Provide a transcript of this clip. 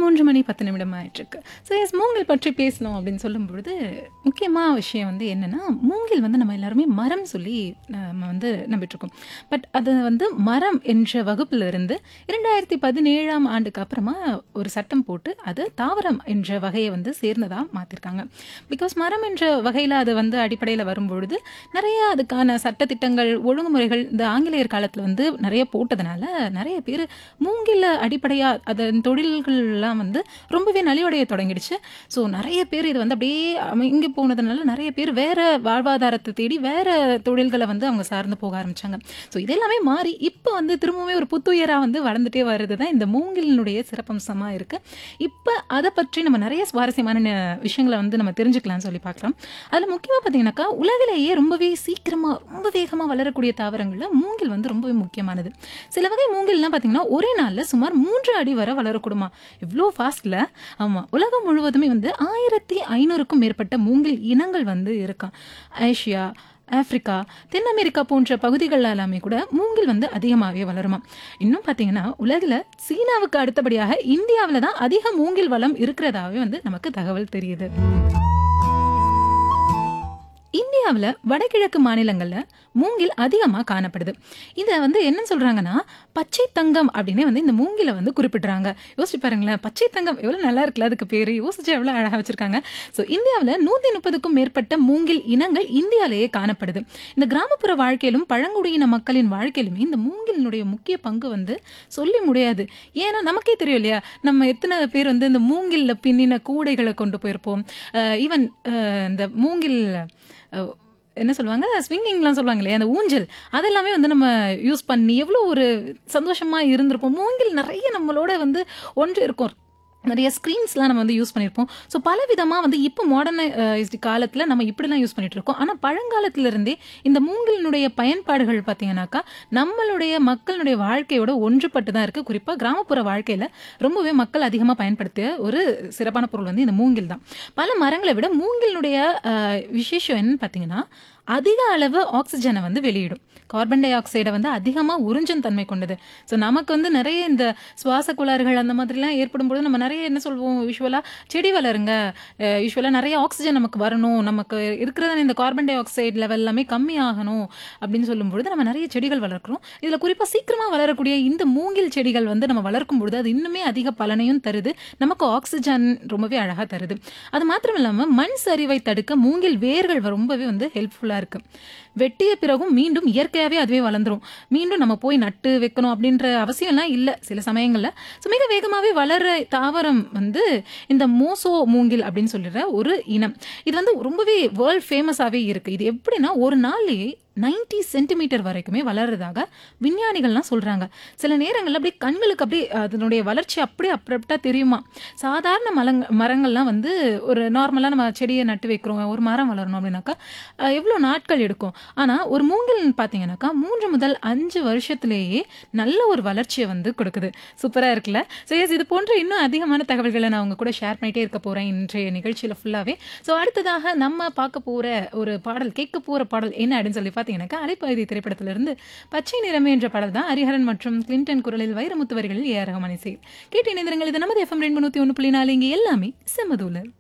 மூன்று மணி பத்து நிமிடம் ஆயிட்டிருக்கு ஸோ எஸ் மூங்கில் பற்றி பேசணும் அப்படின்னு சொல்லும்பொழுது முக்கியமாக விஷயம் வந்து என்னென்னா மூங்கில் வந்து நம்ம எல்லாருமே மரம் சொல்லி நம்ம வந்து நம்பிட்டுருக்கோம் பட் அது வந்து மரம் என்ற வகுப்பில் இருந்து இரண்டாயிரத்தி பதினேழாம் ஆண்டுக்கு அப்புறமா ஒரு சட்டம் போட்டு அது தாவரம் என்ற வகையை வந்து சேர்ந்ததாக மாற்றிருக்காங்க பிகாஸ் மரம் என்ற வகையில் அது வந்து அடிப்படையில் வரும்பொழுது நிறைய அதுக்கான சட்டத்திட்டங்கள் ஒழுங்குமுறைகள் இந்த ஆங்கிலேயர் காலத்தில் வந்து நிறைய போட்டதுனால நிறைய பேர் மூங்கில அடிப்படையாக அதன் தொழில்கள்லாம் வந்து ரொம்பவே நலிவடைய தொடங்கிடுச்சு ஸோ நிறைய பேர் இது வந்து அப்படியே இங்கே போனதுனால நிறைய பேர் வேற வாழ்வாதாரத்தை தேடி வேற தொழில்களை வந்து அவங்க சார்ந்து போக ஆரம்பிச்சாங்க ஸோ இதெல்லாமே மாறி இப்போ வந்து திரும்பவே ஒரு புத்துயராக வந்து வளர்ந்துட்டே வருது தான் இந்த மூங்கிலினுடைய சிறப்பம்சமாக இருக்கு இப்போ அதை பற்றி நம்ம நிறைய சுவாரஸ்யமான ந- விஷயங்களை வந்து நம்ம தெரிஞ்சுக்கலாம்னு சொல்லி பார்க்கலாம் அதில் முக்கியமாக பார்த்தீங்கன்னாக்கா உலகிலேயே ரொம்பவே சீக்கிரமாக ரொம்ப வேகமாக வளரக்கூடிய தாவரங்களில் மூங்கில் வந்து ரொம்பவே முக்கியமானது சில வகை மூங்கில்லாம் பார்த்தீங்கன்னா ஒரே நாளில் சுமார் மூன்று அடி வரை வளரக்கூடுமா இவ்வளோ ஃபாஸ்ட்டில் ஆமாம் உலகம் முழுவதுமே வந்து ஆயிரத்தி ஐநூறுக்கும் மேற்பட்ட மூங்கில் இனங்கள் வந்து இருக்கான் ஏஷியா ஆப்பிரிக்கா தென் அமெரிக்கா போன்ற பகுதிகள் எல்லாமே கூட மூங்கில் வந்து அதிகமாகவே வளருமா இன்னும் பார்த்தீங்கன்னா உலகில் சீனாவுக்கு அடுத்தபடியாக இந்தியாவில் தான் அதிக மூங்கில் வளம் இருக்கிறதாவே வந்து நமக்கு தகவல் தெரியுது இந்தியாவில் வடகிழக்கு மாநிலங்களில் மூங்கில் அதிகமாக காணப்படுது இதை வந்து என்ன சொல்கிறாங்கன்னா பச்சை தங்கம் அப்படின்னே வந்து இந்த மூங்கில வந்து குறிப்பிடுறாங்க யோசிச்சு பாருங்களேன் பச்சை தங்கம் எவ்வளோ நல்லா இருக்குல்ல அதுக்கு பேர் யோசிச்சு எவ்வளோ அழகாக வச்சுருக்காங்க ஸோ இந்தியாவில் நூற்றி முப்பதுக்கும் மேற்பட்ட மூங்கில் இனங்கள் இந்தியாவிலேயே காணப்படுது இந்த கிராமப்புற வாழ்க்கையிலும் பழங்குடியின மக்களின் வாழ்க்கையிலுமே இந்த மூங்கிலினுடைய முக்கிய பங்கு வந்து சொல்லி முடியாது ஏன்னா நமக்கே தெரியும் இல்லையா நம்ம எத்தனை பேர் வந்து இந்த மூங்கில்ல பின்னின கூடைகளை கொண்டு போயிருப்போம் ஈவன் இந்த மூங்கில் அஹ், என்ன சொல்லுவாங்க ஸ்விங்கிங்லாம் சொல்லுவாங்க இல்லையா அந்த ஊஞ்சல் அதெல்லாமே வந்து நம்ம யூஸ் பண்ணி எவ்வளோ ஒரு சந்தோஷமாக இருந்திருப்போம் மூங்கில் நிறைய நம்மளோட வந்து ஒன்று இருக்கும் நிறைய ஸ்க்ரீன்ஸ்லாம் நம்ம வந்து யூஸ் பண்ணியிருப்போம் ஸோ பல விதமாக வந்து இப்போ மாடர்ன் காலத்தில் நம்ம இப்படிலாம் யூஸ் பண்ணிட்டு இருக்கோம் ஆனால் பழங்காலத்துல இருந்தே இந்த மூங்கிலினுடைய பயன்பாடுகள் பார்த்தீங்கன்னாக்கா நம்மளுடைய மக்களுடைய வாழ்க்கையோட ஒன்றுபட்டு தான் இருக்குது குறிப்பாக கிராமப்புற வாழ்க்கையில் ரொம்பவே மக்கள் அதிகமாக பயன்படுத்திய ஒரு சிறப்பான பொருள் வந்து இந்த மூங்கில் தான் பல மரங்களை விட மூங்கிலினுடைய அஹ், விசேஷம் என்னன்னு பார்த்தீங்கன்னா அதிக அளவு ஆக்சிஜனை வந்து வெளியிடும் கார்பன் டை ஆக்சைடை வந்து அதிகமாக உறிஞ்சும் தன்மை கொண்டது ஸோ நமக்கு வந்து நிறைய இந்த சுவாச கோளாறுகள் அந்த மாதிரிலாம் ஏற்படும் பொழுது நம்ம நிறைய என்ன சொல்வோம் யூஸ்வலாக செடி வளருங்க யூஸ்வலாக நிறைய ஆக்சிஜன் நமக்கு வரணும் நமக்கு இருக்கிற இந்த கார்பன் டை ஆக்சைடு லெவல் எல்லாமே கம்மி ஆகணும் அப்படின்னு சொல்லும் பொழுது நம்ம நிறைய செடிகள் வளர்க்குறோம் இதில் குறிப்பாக சீக்கிரமாக வளரக்கூடிய இந்த மூங்கில் செடிகள் வந்து நம்ம வளர்க்கும் பொழுது அது இன்னுமே அதிக பலனையும் தருது நமக்கு ஆக்சிஜன் ரொம்பவே அழகாக தருது அது மாத்திரம் இல்லாமல் மண் சரிவை தடுக்க மூங்கில் வேர்கள் ரொம்பவே வந்து ஹெல்ப்ஃபுல்லாக இருக்கு வெட்டிய பிறகும் மீண்டும் இயற்கையாகவே அதுவே வளர்ந்துரும் மீண்டும் நம்ம போய் நட்டு வைக்கணும் அப்படின்ற அவசியம்லாம் இல்லை சில சமயங்களில் ஸோ மிக வேகமாகவே வளர தாவரம் வந்து இந்த மோசோ மூங்கில் அப்படின்னு சொல்லிடுற ஒரு இனம் இது வந்து ரொம்பவே வேர்ல்ட் ஃபேமஸாகவே இருக்குது இது எப்படின்னா ஒரு நாள்லயே 90 சென்டிமீட்டர் வரைக்குமே வளர்றதாக விஞ்ஞானிகள்லாம் சொல்கிறாங்க சில நேரங்களில் அப்படியே கண்களுக்கு அப்படியே அதனுடைய வளர்ச்சி அப்படியே அப்ரப்டாக தெரியுமா சாதாரண மலங் மரங்கள்லாம் வந்து ஒரு நார்மலாக நம்ம செடியை நட்டு வைக்கிறோம் ஒரு மரம் வளரணும் அப்படின்னாக்கா அஹ், எவ்வளோ நாட்கள் எடுக்கும் ஆனால் ஒரு மூங்கில் பார்த்தீங்கன்னாக்கா மூன்று முதல் அஞ்சு வருஷத்துலேயே நல்ல ஒரு வளர்ச்சியை வந்து கொடுக்குது சூப்பராக இருக்குல்ல ஸோ எஸ் இது போன்ற இன்னும் அதிகமான தகவல்களை நான் உங்க கூட ஷேர் பண்ணிட்டே இருக்க போகிறேன் இன்றைய நிகழ்ச்சியில் ஃபுல்லாகவே ஸோ அடுத்ததாக நம்ம பார்க்க போகிற ஒரு பாடல் கேட்க போகிற பாடல் என்ன அப்படின்னு சொல்லி பார்த்தீங்கன்னாக்கா அலைப்பாயுதி திரைப்படத்திலிருந்து பச்சை நிறமே என்ற பாடல் தான் ஹரிஹரன் மற்றும் கிளின்டன் குரலில் வைரமுத்து வரிகளில் ஏ ஆர் ரஹ்மான் இசை கேட்டு இணைந்திருங்கள் இது நமது எஃப்எம் ரெண்டு நூற்றி ஒன்று புள்ளி நாலு இங்கே எல்லாமே செம்மதூலர்